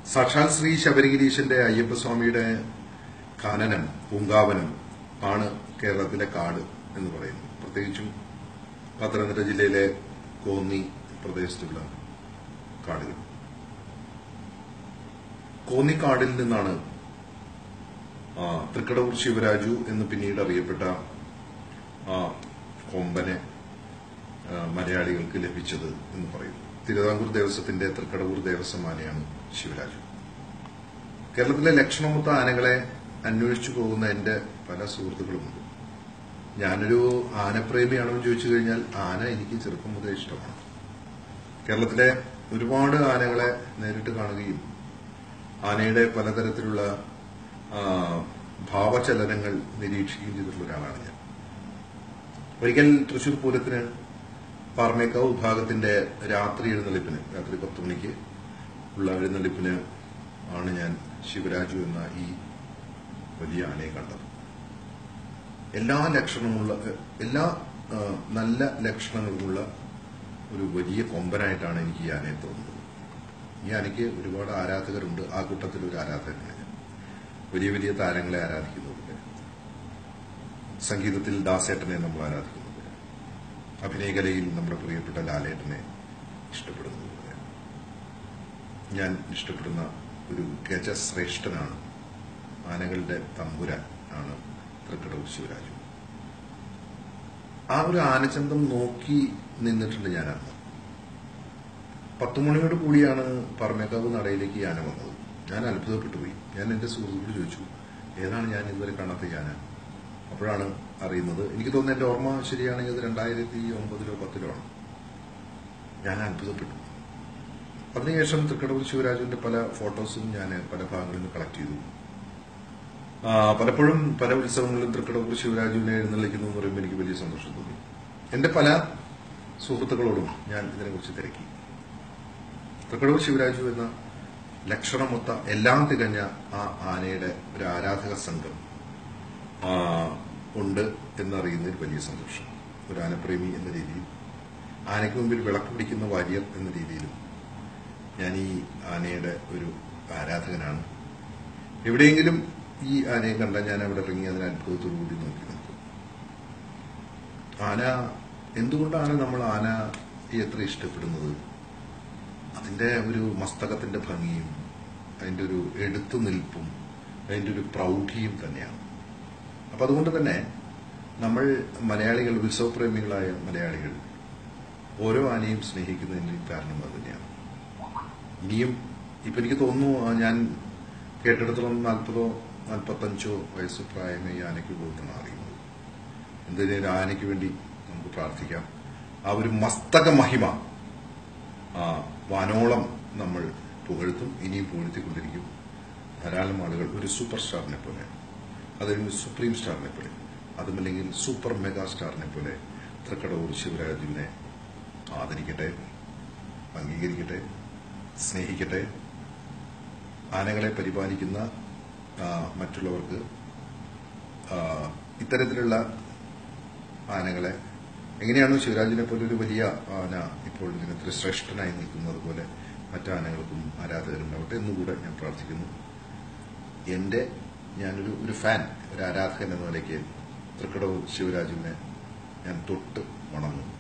സാക്ഷാൽ ശ്രീ ശബരിഗിരീശന്റെ അയ്യപ്പസ്വാമിയുടെ കാനനം പൂങ്കാവനം ആണ് കേരളത്തിലെ കാട് എന്ന് പറയുന്നത് പ്രത്യേകിച്ചും പത്തനംതിട്ട ജില്ലയിലെ കോന്നി പ്രദേശത്തുള്ള കാടുകൾ കോന്നിക്കാടിൽ നിന്നാണ് ആ, തൃക്കടവൂർ ശിവരാജു എന്ന് പിന്നീട് അറിയപ്പെട്ട ആ കൊമ്പനെ ആ, മലയാളികൾക്ക് ലഭിച്ചത് എന്ന് പറയുന്നു തിരുവിതാംകൂർ ദേവസ്വത്തിന്റെ തൃക്കടവൂർ ദേവസ്വം ആനയാണ് ശിവരാജു കേരളത്തിലെ ലക്ഷണമൊത്ത ആനകളെ അന്വേഷിച്ചു പോകുന്ന എന്റെ പല സുഹൃത്തുക്കളുമുണ്ട് ഞാനൊരു ആനപ്രേമിയാണോ എന്ന് ചോദിച്ചു കഴിഞ്ഞാൽ ആന എനിക്ക് ചെറുപ്പം മുതലേ ഇഷ്ടമാണ് കേരളത്തിലെ ഒരുപാട് ആനകളെ നേരിട്ട് കാണുകയും ആനയുടെ പലതരത്തിലുള്ള ആ, ഭാവചലനങ്ങൾ നിരീക്ഷിക്കുകയും ചെയ്തിട്ടുള്ള ഒരാളാണ് ഞാൻ ഒരിക്കൽ തൃശൂർ പൂരത്തിന് പാർമേക്കാവ് വിഭാഗത്തിന്റെ രാത്രി എഴുന്നള്ളിപ്പിന് രാത്രി പത്ത് മണിക്ക് ഉള്ള എഴുന്നള്ളിപ്പിന് ആണ് ഞാൻ ശിവരാജു എന്ന ഈ വലിയ ആനയെ കണ്ടത് എല്ലാ ലക്ഷണമുള്ള എല്ലാ ആ, നല്ല ലക്ഷണങ്ങളുമുള്ള ഒരു വലിയ കൊമ്പനായിട്ടാണ് എനിക്ക് ഈ ആനയെ തോന്നുന്നത് ഈ ആനയ്ക്ക് ഒരുപാട് ആരാധകരുണ്ട് ആ കൂട്ടത്തിൽ ഒരു ആരാധകനാണ് ഞാൻ വലിയ വലിയ താരങ്ങളെ ആരാധിക്കുന്നവരുണ്ട് സംഗീതത്തിൽ ദാസേട്ടനെ നമ്മൾ ആരാധിക്കുന്നവര് അഭിനയകലയിൽ നമ്മുടെ പ്രിയപ്പെട്ട ലാലേട്ടനെ ഇഷ്ടപ്പെടുന്നവര് ഞാൻ ഇഷ്ടപ്പെടുന്ന ഒരു ഗജശ്രേഷ്ഠനാണ് ആനകളുടെ തമ്പുരാൻ ആണ് തൃക്കടൂർ ശിവരാജു ആ ഒരു ആനച്ചന്തം നോക്കി നിന്നിട്ടുണ്ട് ഞാൻ അന്ന് പത്ത് മണിയോട് കൂടിയാണ് പറമേക്കാവ് നടയിലേക്ക് ഈ ആന വന്നത് ഞാൻ അത്ഭുതപ്പെട്ടു പോയി ഞാൻ എന്റെ സുഹൃത്തുക്കളോട് ചോദിച്ചു ഏതാണ് ഞാൻ ഇതുവരെ കാണാത്ത ഈ ആന അപ്പോഴാണ് അറിയുന്നത് എനിക്ക് തോന്നുന്നു എന്റെ ഓർമ്മ ശരിയാണെങ്കിൽ അത് രണ്ടായിരത്തി ഒമ്പതിലോ പത്തിലോ ആണ് ഞാൻ അത്ഭുതപ്പെട്ടു അതിനുശേഷം തൃക്കടൂർ ശിവരാജുവിന്റെ പല ഫോട്ടോസും ഞാൻ പല ഭാഗങ്ങളിൽ നിന്ന് കളക്ട് ചെയ്തു ആ, പലപ്പോഴും പല ഉത്സവങ്ങളിലും തൃക്കടൂർ ശിവരാജുവിനെ എഴുന്നള്ളിക്കുന്നു എന്ന് പറയുമ്പോൾ എനിക്ക് വലിയ സന്തോഷം തോന്നി എന്റെ പല സുഹൃത്തുക്കളോടും ഞാൻ ഇതിനെക്കുറിച്ച് തിരക്കി തൃക്കടൂർ ശിവരാജു എന്ന ലക്ഷണമൊത്ത എല്ലാം തികഞ്ഞ ആ ആനയുടെ ഒരു ആരാധക സംഘം ആ, ഉണ്ട് എന്നറിയുന്നതിൽ വലിയ സന്തോഷം ഒരു ആനപ്രേമി എന്ന രീതിയിൽ ആനയ്ക്ക് മുമ്പിൽ വിളക്ക് പിടിക്കുന്ന വാര്യർ എന്ന രീതിയിലും ഞാൻ ഈ ആനയുടെ ഒരു ആരാധകനാണ് എവിടെയെങ്കിലും ഈ ആനയെ കണ്ടാൽ ഞാൻ അവിടെ ഇറങ്ങി അതിന് അത്ഭുതത്തോടു കൂടി നോക്കി നിൽക്കും ആന എന്തുകൊണ്ടാണ് നമ്മൾ ആനയെ എത്ര ഇഷ്ടപ്പെടുന്നത് അതിന്റെ ഒരു മസ്തകത്തിന്റെ ഭംഗിയും അതിന്റെ ഒരു എടുത്തു നിൽപ്പും അതിന്റെ ഒരു പ്രൗഢിയും തന്നെയാണ് അപ്പൊ അതുകൊണ്ട് തന്നെ നമ്മൾ മലയാളികൾ ഉത്സവപ്രേമികളായ മലയാളികൾ ഓരോ ആനയും സ്നേഹിക്കുന്നതിന് കാരണം അത് തന്നെയാണ് ഇനിയും ഇപ്പൊ എനിക്ക് തോന്നുന്നു ആ, ഞാൻ കേട്ടിടത്തോളം നാൽപ്പതോ നാൽപ്പത്തഞ്ചോ വയസ്സ് പ്രായമേ ഈ ആനയ്ക്ക് പോകുന്നതാണ് അറിയുന്നത് എന്തിനും ഒരു ആനയ്ക്ക് വേണ്ടി നമുക്ക് പ്രാർത്ഥിക്കാം ആ ഒരു മസ്തക മഹിമ ആ വാനോളം നമ്മൾ പുകഴ്ത്തും ഇനിയും പുകഴ്ത്തിക്കൊണ്ടിരിക്കും ധാരാളം ആളുകൾ ഒരു സൂപ്പർ സ്റ്റാറിനെ പോലെ അതൊരു സുപ്രീം സ്റ്റാറിനെ പോലെ അതുമല്ലെങ്കിൽ സൂപ്പർ മെഗാ സ്റ്റാറിനെ പോലെ തൃക്കടവൂർ ശിവരാജുവിനെ ആദരിക്കട്ടെ അംഗീകരിക്കട്ടെ സ്നേഹിക്കട്ടെ ആനകളെ പരിപാലിക്കുന്ന ആ, മറ്റുള്ളവർക്ക് ആ, ഇത്തരത്തിലുള്ള ആനകളെ എങ്ങനെയാണ് ശിവരാജിനെ പോലെ ഒരു വലിയ ആന ഇപ്പോൾ ഇങ്ങനെ ശ്രേഷ്ഠനായി നിൽക്കുന്നത് പോലെ മറ്റു ആനകൾക്കും ആരാധകരുണ്ടാവട്ടെ എന്നുകൂടെ ഞാൻ പ്രാർത്ഥിക്കുന്നു എന്റെ ഞാനൊരു ഒരു ഫാൻ ഒരു ആരാധകൻ എന്ന നിലയ്ക്ക് തൃക്കടവ് ശിവരാജുവിനെ ഞാൻ തൊട്ട് വണങ്ങുന്നു